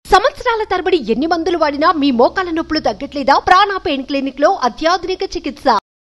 సంవత్సరాల తరబడి ఎన్ని మందులు వాడినా మీ మోకాల నొప్పులు తగ్గట్లేదా ప్రాణ పెయిన్ క్లినిక్ లో అత్యాధునిక చికిత్స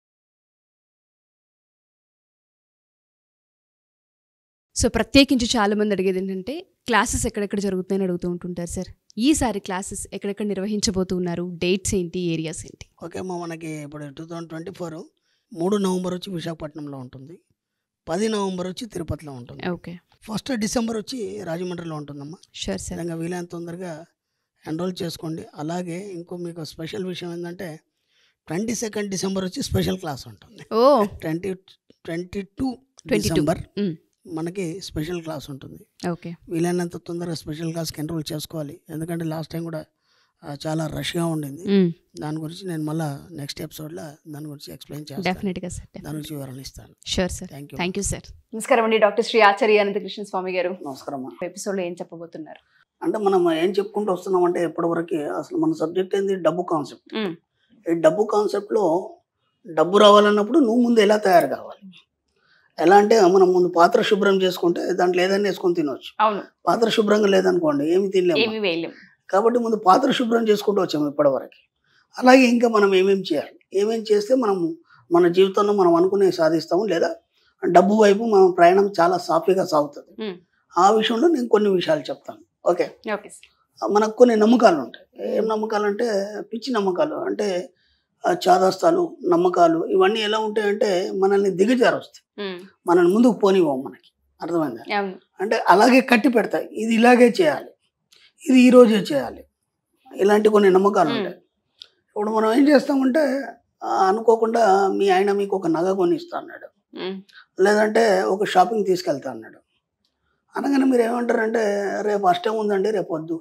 సో ప్రత్యేకించి చాలా మంది అడిగేది ఏంటంటే క్లాసెస్ ఎక్కడెక్కడ జరుగుతున్నాయని అడుగుతూ ఉంటుంటారు సార్ ఈసారి క్లాసెస్ ఎక్కడెక్కడ నిర్వహించబోతున్నారు డేట్స్ ఏంటి ఏరియాస్ ఏంటి ఓకే అమ్మా మనకి ఇప్పుడు టూ థౌజండ్ ట్వంటీ ఫోర్ మూడు నవంబర్ వచ్చి విశాఖపట్నంలో ఉంటుంది పది నవంబర్ వచ్చి తిరుపతిలో ఉంటుంది ఓకే ఫస్ట్ డిసెంబర్ వచ్చి రాజమండ్రిలో ఉంటుందమ్మా షూర్ సార్ విధంగా వీలైనంత తొందరగా ఎన్రోల్ చేసుకోండి అలాగే ఇంకో మీకు స్పెషల్ విషయం ఏంటంటే ట్వంటీ సెకండ్ డిసెంబర్ వచ్చి స్పెషల్ క్లాస్ ఉంటుంది ఓ ట్వంటీ ట్వంటీ టూ 22. డిసెంబర్ మ్. మనకి స్పెషల్ క్లాస్ ఉంటుంది ఓకే వీలైనంత తొందరగా స్పెషల్ క్లాస్కి ఎన్రోల్ చేసుకోవాలి ఎందుకంటే లాస్ట్ టైం కూడా ఆ, చాలా రష్గా ఉండింది మ్. దాని గురించి నేను మళ్ళీ నెక్స్ట్ ఎపిసోడ్లో దాని గురించి ఎక్స్ప్లెయిన్ చేస్తాను డెఫినెట్గా సార్ దాని గురించి వివరణ ఇస్తాను sure sir thank you thank you sir నమస్కారం అండి డాక్టర్ శ్రీ ఆచార్య అనంతకృష్ణ స్వామి గారు నమస్కారం ఎపిసోడ్ లో ఏం చెప్పబోతున్నారు అంటే మనం ఏం చెప్పుకుంటూ వస్తున్నాం అంటే ఇప్పటివరకు అసలు మన సబ్జెక్ట్ ఏంది డబ్బు కాన్సెప్ట్ మ్. ఈ డబ్బు కాన్సెప్ట్లో డబ్బు రావాలన్నప్పుడు నువ్వు ముందు ఎలా తయారు కావాలి ఎలా అంటే మనం ముందు పాత్ర శుభ్రం చేసుకుంటే దాంట్లో ఏదైనా వేసుకొని తినవచ్చు అవును పాత్ర శుభ్రంగా లేదనుకోండి ఏమి తినలేము ఏమి వేయలేం కాబట్టి ముందు పాత్ర శుభ్రం చేసుకుంటూ వచ్చాము ఇప్పటివరకు అలాగే ఇంకా మనం ఏమేమి చేయాలి ఏమేమి చేస్తే మనము మన జీవితంలో మనం అనుకునే సాధిస్తాము లేదా డబ్బు వైపు మన ప్రయాణం చాలా సాఫీగా సాగుతుంది మ్. ఆ విషయంలో నేను కొన్ని విషయాలు చెప్తాను ఓకే ఓకే సార్ మనకు కొన్ని నమ్మకాలు ఉంటాయి ఏం నమ్మకాలు అంటే పిచ్చి నమ్మకాలు అంటే ఆ, చాదస్తాలు నమ్మకాలు ఇవన్నీ ఎలా ఉంటాయంటే మనల్ని దిగజారుస్తాయి మ్. మనల్ని ముందుకు పోనివ్వవు మనకి అర్థమైందా అవును అంటే అలాగే కట్టి పెడతాయి ఇది ఇలాగే చేయాలి ఇది ఈ రోజే చేయాలి ఇలాంటి కొన్ని నమ్మకాలు మ్. ఉంటాయి ఇప్పుడు మనం ఏం చేస్తామంటే ఆ, అనుకోకుండా మీ ఆయన మీకు ఒక నగ కొనిస్తా అన్నాడు మ్. లేదంటే ఒక షాపింగ్ తీసుకెళ్తా అన్నాడు అనగానే మీరు ఏమంటారంటే రేపు అష్టం ఉందండి రేపు వద్దు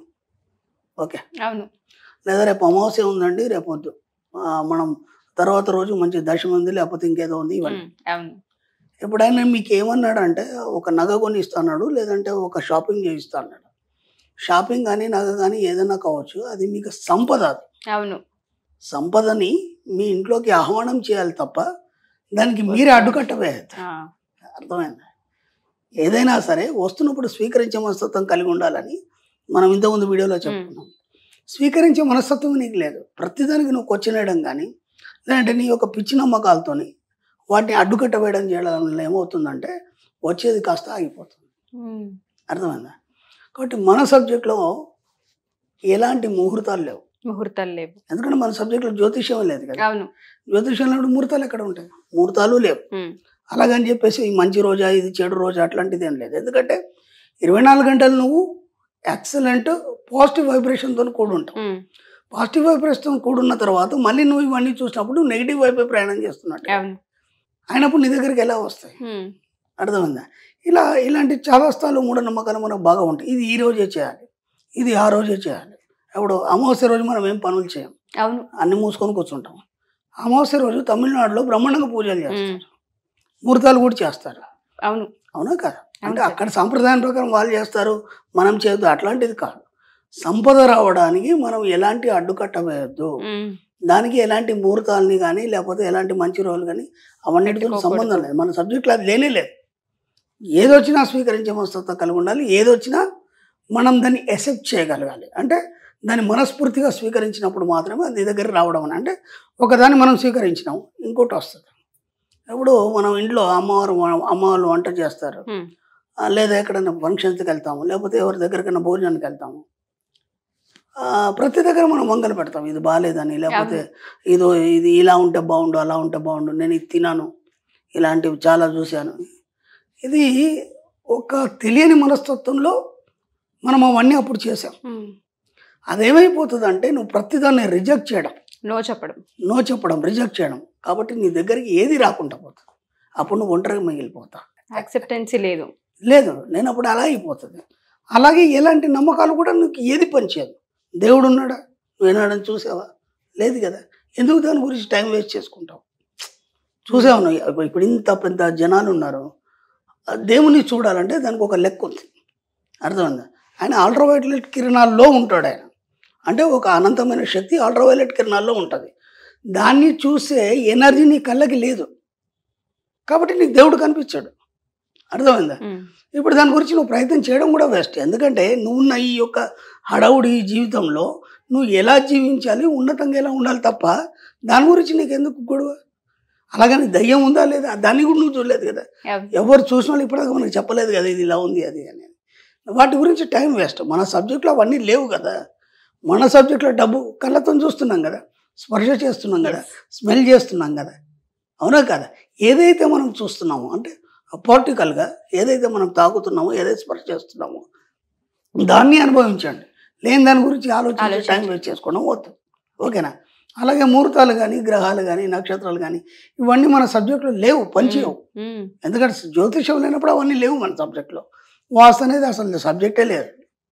ఓకే అవును లేదా రేపు అమావాస్య ఉందండి రేపు వద్దు ఆ, మనం తర్వాత రోజు మంచి దర్శనం ఉంది లేకపోతే ఇంకేదో ఉంది ఇవన్నీ మ్. అవును ఇప్పుడు ఆయన మీకు ఏమన్నాడు అంటే ఒక నగ కొని ఇస్తాడు లేదంటే ఒక షాపింగ్ చేయిస్తా అన్నాడు షాపింగ్ కానీ నగ కానీ ఏదైనా కావచ్చు అది మీకు సంపద అది అవును సంపదని మీ ఇంట్లోకి ఆహ్వానం చేయాలి తప్ప దానికి మీరే అడ్డుకట్ట వేయద్దు ఆ. అర్థమైంది ఏదైనా సరే వస్తున్నప్పుడు స్వీకరించే మనస్తత్వం కలిగి ఉండాలని మనం ఇంతకుముందు వీడియోలో చెప్పుకున్నాం స్వీకరించే మనస్తత్వం నీకు లేదు ప్రతిదానికి నువ్వు కొచ్చినేయడం కానీ లేదంటే నీ యొక్క పిచ్చి నమ్మకాలతోని వాటిని అడ్డుకట్ట వేయడం చేయడం వల్ల ఏమవుతుందంటే వచ్చేది కాస్త ఆగిపోతుంది మ్. అర్థమైందా కాబట్టి మన సబ్జెక్ట్లో ఎలాంటి ముహూర్తాలు లేవు ముహూర్తాలు లేవు ఎందుకంటే మన సబ్జెక్ట్లో జ్యోతిష్యం లేదు కదా అవును జ్యోతిష్యంలో ముహూర్తాలు ఎక్కడ ఉంటాయి ముహూర్తాలు లేవు మ్. అలాగని చెప్పేసి ఈ మంచి రోజా ఇది చెడు రోజా అట్లాంటిది ఏం లేదు ఎందుకంటే ఇరవై నాలుగు గంటలు నువ్వు ఎక్సలెంట్ పాజిటివ్ వైబ్రేషన్తో కూడి ఉంటావు మ్. పాజిటివ్ వైబ్రేషన్తో కూడున్న తర్వాత మళ్ళీ నువ్వు ఇవన్నీ చూసినప్పుడు నెగిటివ్ వైపే ప్రయాణం చేస్తున్నట్టు అవును అయినప్పుడు నీ దగ్గరికి ఎలా వస్తాయి మ్. అర్థమైందా ఇలా ఇలాంటి చాదస్తాలు మూఢనమ్మకాలు మనకు బాగా ఉంటాయి ఇది ఈ రోజే చేయాలి ఇది ఆ రోజే చేయాలి ఇప్పుడు అమావాస్య రోజు మనం ఏం పనులు చేయం అవును అన్ని మూసుకొని కూర్చుంటాం అమావాస్య రోజు తమిళనాడులో బ్రహ్మాండంగా పూజలు చేస్తారు మ్. ముహూర్తాలు కూడా చేస్తారు అవును అవునా కదా అంటే సార్. అక్కడ సాంప్రదాయం ప్రకారం వాళ్ళు చేస్తారు మనం చేయొద్దు అట్లాంటిది కాదు సంపద రావడానికి మనం ఎలాంటి అడ్డుకట్ట వేయొద్దు మ్. దానికి ఎలాంటి ముహూర్తాలని కానీ లేకపోతే ఎలాంటి మంచి రోజులు కానీ అవన్నిటితో పెట్టుకోకూడదు. సంబంధం లేదు మన సబ్జెక్ట్లో అది లేనే లేదు ఏదొచ్చినా స్వీకరించే మనస్తత్వం కలిగి ఉండాలి ఏదొచ్చినా మనం దాన్ని ఎసెప్ట్ చేయగలగాలి అంటే దాన్ని మనస్ఫూర్తిగా స్వీకరించినప్పుడు మాత్రమే అది నీ దగ్గర రావడం అని అంటే ఒకదాన్ని మనం స్వీకరించినాం ఇంకోటి వస్తుంది ఇప్పుడు మనం ఇంట్లో అమ్మవారు అమ్మవారు వంట చేస్తారు మ్. ఆ, లేదా ఎక్కడైనా ఫంక్షన్స్కి వెళ్తాము లేకపోతే ఎవరి దగ్గరికైనా భోజనానికి వెళ్తాము ఆ, ప్రతి దగ్గర మనం వంకలు పెడతాం ఇది బాగాలేదని లేకపోతే ఇదో ఇది ఇలా ఉంటే బాగుండు అలా ఉంటే బాగుండు నేను ఇది తినాను ఇలాంటివి చాలా చూశాను ఇది ఒక తెలియని మనస్తత్వంలో మనం అవన్నీ అప్పుడు చేసాం మ్. అదేమైపోతుంది అంటే నువ్వు ప్రతిదాన్ని రిజెక్ట్ చేయడం నో చెప్పడం నో చెప్పడం రిజెక్ట్ చేయడం కాబట్టి నీ దగ్గరికి ఏది రాకుండా పోతుంది అప్పుడు నువ్వు ఒంటరిగా మిగిలిపోతావు యాక్సెప్టెన్సీ లేదు లేదు నేను అప్పుడు అలా అయిపోతుంది అలాగే ఎలాంటి నమ్మకాలు కూడా నీకు ఏది పనిచేయదు దేవుడు ఉన్నాడా నువ్వు ఏనాడని చూసావా లేదు కదా ఎందుకు దాని గురించి టైం వేస్ట్ చేసుకుంటావు చూసావు నువ్వు ఇప్పుడు- ఇప్పుడు ఇంత పెద్ద జనాలు ఉన్నారు ఆ దేవుని చూడాలంటే దానికి ఒక లెక్క ఉంది అర్థమైందా ఆయన అల్ట్రావైలెట్ కిరణాల్లో ఉంటాడు ఆయన అంటే ఒక అనంతమైన శక్తి అల్ట్రావైలెట్ కిరణాల్లో ఉంటుంది దాన్ని చూసే ఎనర్జీ నీ కళ్ళకి లేదు కాబట్టి నీకు దేవుడు కనిపించాడు అర్థమైందా ఉమ్. ఇప్పుడు దాని గురించి నువ్వు ప్రయత్నం చేయడం కూడా వేస్ట్ ఎందుకంటే నువ్వున్న ఈ యొక్క హడావుడి జీవితంలో నువ్వు ఎలా జీవించాలి ఉన్నతంగా ఎలా ఉండాలి తప్ప దాని గురించి నీకు ఎందుకు గొడవ అలాగని దయ్యం ఉందా లేదా దాన్ని కూడా నువ్వు చూడలేదు కదా అవును. ఎవరు చూసిన వాళ్ళు ఇప్పటిదాకా మనకు చెప్పలేదు కదా ఇది ఇలా ఉంది అది అని వాటి గురించి టైం వేస్ట్ మన సబ్జెక్ట్లో అవన్నీ లేవు కదా మన సబ్జెక్ట్లో డబ్బు కళ్ళతో చూస్తున్నాం కదా స్పర్శ చేస్తున్నాం కదా స్మెల్ చేస్తున్నాం కదా అవునా కదా ఏదైతే మనం చూస్తున్నామో అంటే పార్టికల్గా ఏదైతే మనం తాకుతున్నామో ఏదైతే స్పర్శ చేస్తున్నామో దాన్ని అనుభవించండి లేని దాని గురించి ఆలోచించి టైం ఆలోచించండి. వేస్ట్ చేసుకోవడం వద్దు ఓకేనా అలాగే ముహూర్తాలు కానీ గ్రహాలు కానీ నక్షత్రాలు కానీ ఇవన్నీ మన సబ్జెక్టులో లేవు పనిచేయవు ఉమ్. ఎందుకంటే జ్యోతిషం లేనప్పుడు అవన్నీ లేవు మన సబ్జెక్ట్లో వాస్తు అనేది అసలు సబ్జెక్టే లేదు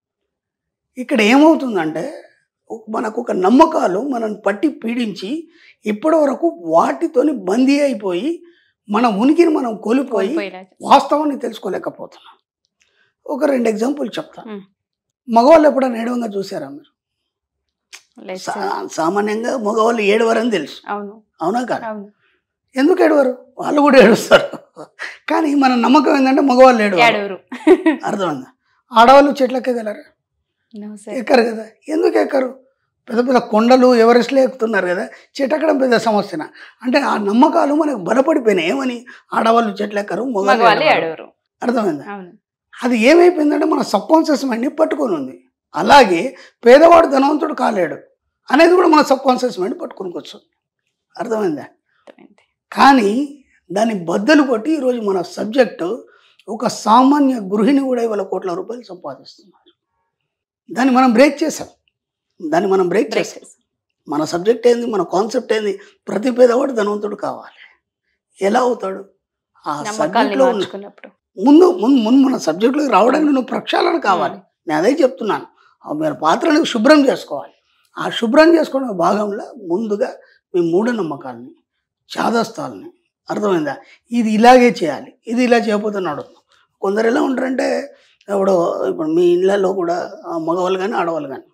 ఇక్కడ ఏమవుతుందంటే ఒక- మనకు ఒక నమ్మకాలు మనల్ని పట్టి పీడించి ఇప్పటి వరకు వాటితోని బందీ అయిపోయి మన ఉనికిని మనం కోల్పోయి కోల్పోయేలా. వాస్తవాన్ని తెలుసుకోలేకపోతున్నాం ఒక రెండు ఎగ్జాంపుల్ చెప్తాను మ్. మగవాళ్ళు ఎప్పుడైనా ఏడవంగా చూసారా మీరు లేదు సా- సార్. సామాన్యంగా మగవాళ్ళు ఏడవరని తెలుసు అవును అవునా కాదు అవును ఎందుకు ఏడవరు వాళ్ళు కూడా ఏడుస్తారు కానీ మన నమ్మకం ఏంటంటే మగవాళ్ళు ఏడవరు ఏడవరు అర్థమైందా ఆడవాళ్ళు చెట్లు ఎక్కగలరా No, sir. ఎక్కరు కదా ఎందుకు ఎక్కరు పెద్ద పెద్ద కొండలు ఎవరెస్ట్లో ఎక్కుతున్నారు కదా చెట్టు ఎక్కడం పెద్ద సమస్యన అంటే ఆ నమ్మకాలు మనకు బలపడిపోయినాయి ఏమని ఆడవాళ్ళు చెట్లు ఎక్కరు మగవాళ్ళు మగవాళ్ళు ఎక్కరు. ఏడవరు అర్థమైందా అవును అది ఏమైపోయిందంటే మన సబ్కాన్షియస్ మైండ్ని పట్టుకొని ఉంది అలాగే పేదవాడు ధనవంతుడు కాలేడు అనేది కూడా మన సబ్కాన్షియస్ మైండ్ పట్టుకొని కూర్చుంది అర్థమైందా అర్థమైంది. కానీ దాన్ని బద్దలు కొట్టి ఈరోజు మన సబ్జెక్టు ఒక సామాన్య గృహిణి కూడా ఇవాళ కోట్ల రూపాయలు సంపాదిస్తున్నారు దాన్ని మనం బ్రేక్ చేసాం దాన్ని మనం బ్రేక్ Break చేసాం చేస్తాం. మన సబ్జెక్ట్ ఏంది మన కాన్సెప్ట్ ఏంది ప్రతి పేదవాడు ధనవంతుడు కావాలి ఎలా అవుతాడు ఆ నమ్మకాల్ని సబ్జెక్ట్లో ఉన్న మార్చుకున్నప్పుడు ముందు ముందు ముందు మన సబ్జెక్టులోకి రావడానికి నువ్వు ప్రక్షాళన కావాలి నేను అదే చెప్తున్నాను ఆ మీరు పాత్రని శుభ్రం చేసుకోవాలి ఆ శుభ్రం చేసుకునే భాగంలో ముందుగా మీ మూఢనమ్మకాలని చాదస్తాలని అర్థమైందా ఇది ఇలాగే చేయాలి ఇది ఇలా చేయబోతున్నాడు కొందరు ఎలా ఉంటారంటే ఇప్పుడు ఇప్పుడు మీ ఇళ్ళల్లో కూడా ఆ మగవాళ్ళు కానీ ఆడవాళ్ళు కానీ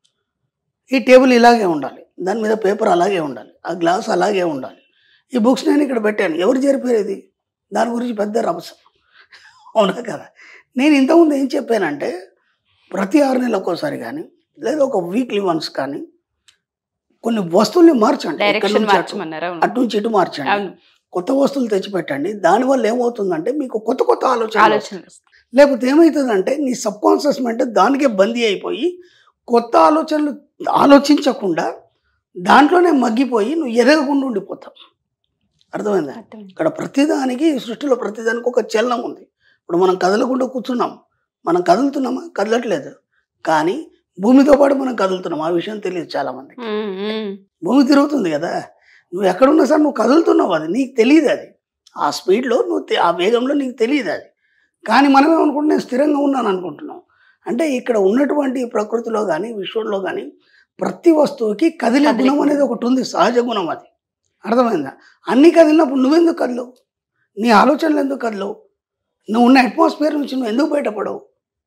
ఈ టేబుల్ ఇలాగే ఉండాలి దాని మీద పేపర్ అలాగే ఉండాలి ఆ గ్లాస్ అలాగే ఉండాలి ఈ బుక్స్ నేను ఇక్కడ పెట్టాను ఎవరు జరిపారు ఇది దాని గురించి పెద్ద రభసం అవునా కదా నేను ఇంతకుముందు ఏం చెప్పానంటే ప్రతి ఆరు నెలలకు ఒకసారి కానీ లేదా ఒక వీక్లీ వన్స్ కానీ కొన్ని వస్తువుల్ని మార్చండి ఎక్కడి డైరెక్షన్ నుంచి అటు- మార్చమన్నారు అవును అటు నుంచి ఇటు మార్చండి అవును కొత్త వస్తువులు తెచ్చిపెట్టండి దానివల్ల ఏమవుతుందంటే మీకు కొత్త కొత్త ఆలోచన ఆలోచన లేకపోతే ఏమవుతుందంటే నీ సబ్ కాన్షియస్ మైండ్ దానికే బందీ అయిపోయి కొత్త ఆలోచనలు ఆలోచించకుండా దాంట్లోనే మగ్గిపోయి నువ్వు ఎదగకుండా ఉండిపోతావు అర్థమైందా అర్థమైంది. ఇక్కడ ప్రతిదానికి ఈ సృష్టిలో ప్రతిదానికి ఒక చలనం ఉంది ఇప్పుడు మనం కదలకుండా కూర్చున్నాం మనం కదులుతున్నామా కదలట్లేదు కానీ భూమితో పాటు మనం కదులుతున్నాం ఆ విషయం తెలియదు చాలా మందికి ఉమ్, ఉమ్. భూమి తిరుగుతుంది కదా నువ్వు ఎక్కడున్నా సరే నువ్వు కదులుతున్నావు అది నీకు తెలియదు అది ఆ స్పీడ్లో నువ్వు తె- ఆ వేగంలో నీకు తెలియదు అది కానీ మనం ఏమనుకుంటున్నాం నేను స్థిరంగా ఉన్నాను అనుకుంటున్నాం అంటే ఇక్కడ ఉన్నటువంటి ప్రకృతిలో కానీ విశ్వంలో కానీ ప్రతి వస్తువుకి కదిలే కదిలే గుణం అనేది ఒకటి ఉంది సహజ గుణం అది అర్థమైందా అన్ని కదిలినప్పుడు నువ్వెందుకు కదలవు నీ ఆలోచనలు ఎందుకు కదలవు నువ్వు ఉన్న అట్మాస్ఫియర్ నుంచి నువ్వు ఎందుకు బయటపడవు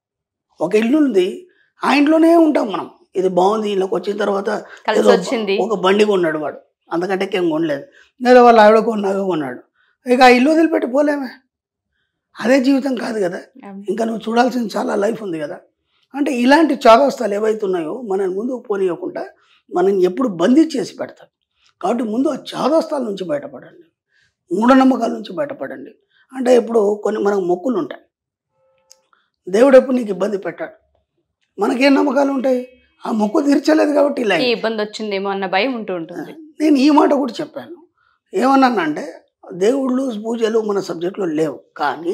ఒక ఇల్లు ఉంది ఆ ఇంట్లోనే ఉంటాం మనం ఇది బాగుంది ఇళ్ళకి వచ్చిన తర్వాత కలిసి ఏదో వచ్చింది ఒక బండి కొన్నాడు వాడు అంతకంటే ఏం కొనలేదు లేదా వాళ్ళ ఆవిడ కొన్నాగా కొన్నాడు ఇక ఆ ఇల్లు వదిలిపెట్టి పోలేమే అదే జీవితం కాదు కదా అవును. ఇంకా నువ్వు చూడాల్సిన చాలా లైఫ్ ఉంది కదా అంటే ఇలాంటి చాదస్తాలు ఏవైతే ఉన్నాయో మనల్ని ముందుకు పోనీయకుండా మనం ఎప్పుడు బందీ చేసి పెడతాం కాబట్టి ముందు ఆ చాదస్తాల నుంచి బయటపడండి మూఢనమ్మకాల నుంచి బయటపడండి అంటే ఇప్పుడు కొన్ని మనకు మొక్కులు ఉంటాయి దేవుడు ఎప్పుడు నీకు ఇబ్బంది పెట్టాడు మనకేం నమ్మకాలు ఉంటాయి ఆ మొక్కు తీర్చలేదు కాబట్టి ఇలా ఈ ఇబ్బంది వచ్చిందేమో అన్న భయం ఉంటూ ఉంటుంది నేను ఈ మాట కూడా చెప్పాను ఏమన్నానంటే దేవుళ్ళు పూజలు మన సబ్జెక్టులో లేవు కానీ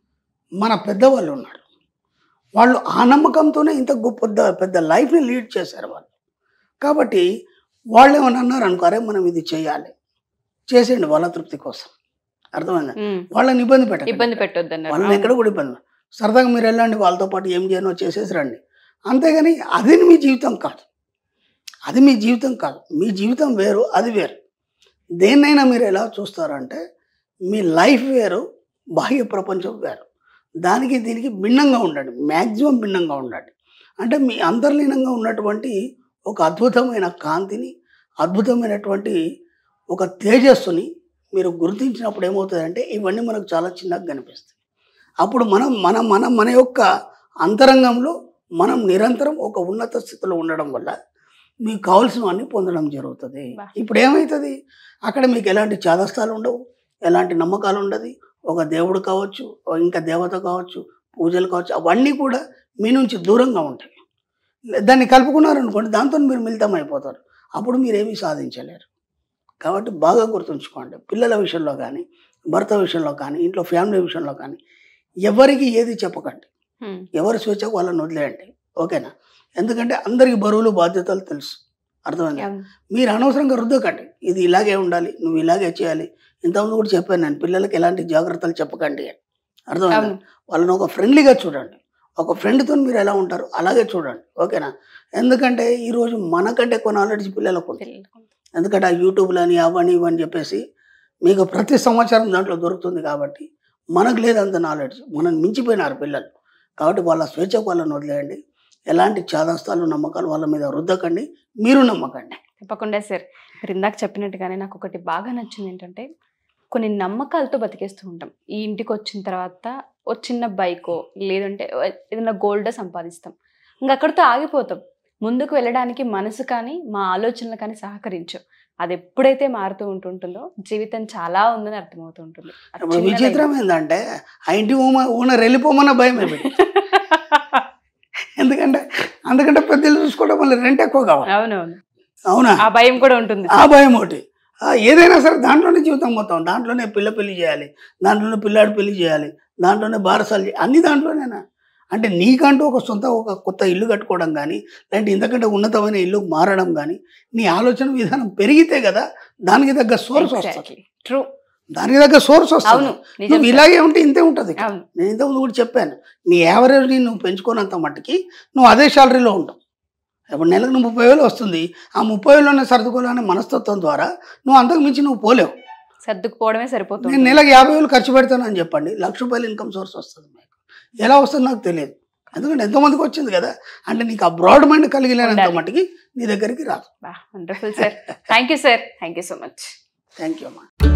మన పెద్దవాళ్ళు ఉన్నారు వాళ్ళు ఆ నమ్మకంతోనే ఇంత గొప్ప పెద్ద- పెద్ద లైఫ్ని లీడ్ చేశారు వాళ్ళు కాబట్టి వాళ్ళు ఏమన్నా అన్నారు అనుకో అరే మనం ఇది చేయాలి చేసేయండి వాళ్ళ తృప్తి కోసం అర్థమైందా ఉమ్. వాళ్ళని ఇబ్బంది పెట్టండి ఇబ్బంది పెట్టొద్దు అన్నారు వాళ్ళని ఎక్కడ కూడా ఇబ్బంది పెట్ట- సరదాగా మీరు వెళ్ళండి వాళ్ళతో పాటు ఏం చేయనో చేసేసి రండి అంతేగాని అది మీ జీవితం కాదు అది మీ జీవితం కాదు మీ జీవితం వేరు అది వేరు దేన్నైనా మీరు ఎలా చూస్తారంటే మీ లైఫ్ వేరు బాహ్య ప్రపంచం వేరు దానికి దీనికి భిన్నంగా ఉండండి మ్యాక్సిమం భిన్నంగా ఉండండి అంటే మీ అంతర్లీనంగా ఉన్నటువంటి ఒక అద్భుతమైన కాంతిని అద్భుతమైనటువంటి ఒక తేజస్సుని మీరు గుర్తించినప్పుడు ఏమవుతుందంటే ఇవన్నీ మనకు చాలా చిన్నగా కనిపిస్తాయి అప్పుడు మనం మన మన మన యొక్క అంతరంగంలో మనం నిరంతరం ఒక ఉన్నత స్థితిలో ఉండడం వల్ల మీకు కావాల్సినవన్నీ పొందడం జరుగుతుంది బా. ఇప్పుడు ఏమవుతుంది అక్కడ మీకు ఎలాంటి చాదస్తాలు ఉండవు ఎలాంటి నమ్మకాలు ఉండదు ఒక దేవుడు కావచ్చు ఓ ఇంకా దేవత కావచ్చు పూజలు కావచ్చు అవన్నీ కూడా మీ నుంచి దూరంగా ఉంటాయి దాన్ని కలుపుకున్నారనుకోండి దాంతో మీరు మిళితం అయిపోతారు అప్పుడు మీరేమీ సాధించలేరు కాబట్టి బాగా గుర్తుంచుకోండి పిల్లల విషయంలో కానీ భర్త విషయంలో కానీ ఇంట్లో ఫ్యామిలీ విషయంలో కానీ ఎవరికి ఏది చెప్పకండి హ్మ్. ఎవరి స్వేచ్ఛకు వాళ్ళని వదిలేయండి ఓకేనా ఎందుకంటే అందరికి బరువులు బాధ్యతలు తెలుసు అర్థమైంది అవును. మీరు అనవసరంగా రుద్దకండి ఇది ఇలాగే ఉండాలి నువ్వు ఇలాగే చేయాలి ఇంతకుముందు కూడా చెప్పాను నేను పిల్లలకి ఎలాంటి జాగ్రత్తలు చెప్పకండి అని అర్థమైంది అవును వాళ్ళని ఒక ఫ్రెండ్లీగా చూడండి ఒక ఫ్రెండ్తో మీరు ఎలా ఉంటారు అలాగే చూడండి ఓకేనా ఎందుకంటే ఈరోజు మనకంటే ఎక్కువ నాలెడ్జ్ పిల్లలకు ఉంది పిల్లలకు. ఎందుకంటే ఆ యూట్యూబ్లని అవని ఇవని చెప్పేసి మీకు ప్రతి సంవత్సరం దాంట్లో దొరుకుతుంది కాబట్టి మనకు లేదు అంత నాలెడ్జ్ మనం మించిపోయినారు పిల్లలు కాబట్టి వాళ్ళ స్వేచ్ఛకు వాళ్ళని వదిలేయండి ఎలాంటి చాదస్తాలు నమ్మకాలు వాళ్ళ మీద రుద్దకండి మీరు నమ్మకండి తప్పకుండా సార్ మీరు ఇందాక చెప్పినట్టుగానే నాకు ఒకటి బాగా నచ్చింది ఏంటంటే కొన్ని నమ్మకాలతో బతికేస్తూ ఉంటాం ఈ ఇంటికి వచ్చిన తర్వాత ఓ చిన్న బైకో లేదంటే ఏదైనా గోల్డ్ సంపాదిస్తాం ఇంకా అక్కడితో ఆగిపోతాం ముందుకు వెళ్ళడానికి మనసు కానీ మా ఆలోచనలు కానీ సహకరించవు అది ఎప్పుడైతే మారుతూ ఉంటుంటుందో జీవితం చాలా ఉందని అర్థమవుతూ ఉంటుంది అది ఇప్పుడు చిన్నదైనా- విచిత్రం ఏంటంటే ఆ ఇంటి ఓమ ఓనర్ వెళ్ళిపోమన్న భయం ఏమి ఎందుకంటే అందుకంటే పెద్దలు చూసుకోవడం వల్ల రెంట్ ఎక్కువ కావాలి అవునవును అవునా ఆ భయం కూడా ఉంటుంది ఆ భయం ఒకటి ఆ, ఏదైనా సరే దాంట్లోనే జీవితం మొత్తం దాంట్లోనే పిల్ల పెళ్లి చేయాలి దాంట్లోనే పిల్లాడు పెళ్లి చేయాలి దాంట్లోనే బారసాలు చేయాలి అన్ని దాంట్లోనేనా అంటే నీకంటూ ఒక సొంత ఒక కొత్త ఇల్లు కట్టుకోవడం కానీ లేదంటే ఇంతకంటే ఉన్నతమైన ఇల్లు మారడం కానీ నీ ఆలోచన విధానం పెరిగితే కదా దానికి తగ్గ సోర్స్ వస్తుంది ట్రూ దానికి తగ్గ సోర్స్ వస్తుంది అవును నిజం నువ్వు సార్. ఇలాగే ఉంటే ఇంతే ఉంటుంది అవును నేను ఇంతకుముందు కూడా చెప్పాను నీ యావరేజ్ని నువ్వు పెంచుకోనంత మట్టుకి నువ్వు అదే శాలరీలో ఉంటావు ఇప్పుడు నెలకు నువ్వు ముప్పై వేలు వస్తుంది ఆ ముప్పై వేలులోనే సర్దుకోవాలనే మనస్తత్వం ద్వారా నువ్వు అంతకు మించి నువ్వు పోలేవు సర్దుకుపోవడమే నేను సరిపోతుంది నెలకు యాభై వేలు ఖర్చు పెడతానని చెప్పండి లక్ష రూపాయలు ఇన్కమ్ సోర్స్ వస్తుంది మీకు ఎలా వస్తుందో నాకు తెలియదు ఎందుకంటే ఎంతోమందికి వచ్చింది కదా అంటే నీకు ఆ బ్రాడ్ మైండ్ కలిగినంత ఉండాలి. మట్టుకి నీ దగ్గరికి రాదు wonderful sir thank you sir thank you so much thank you అమ్మా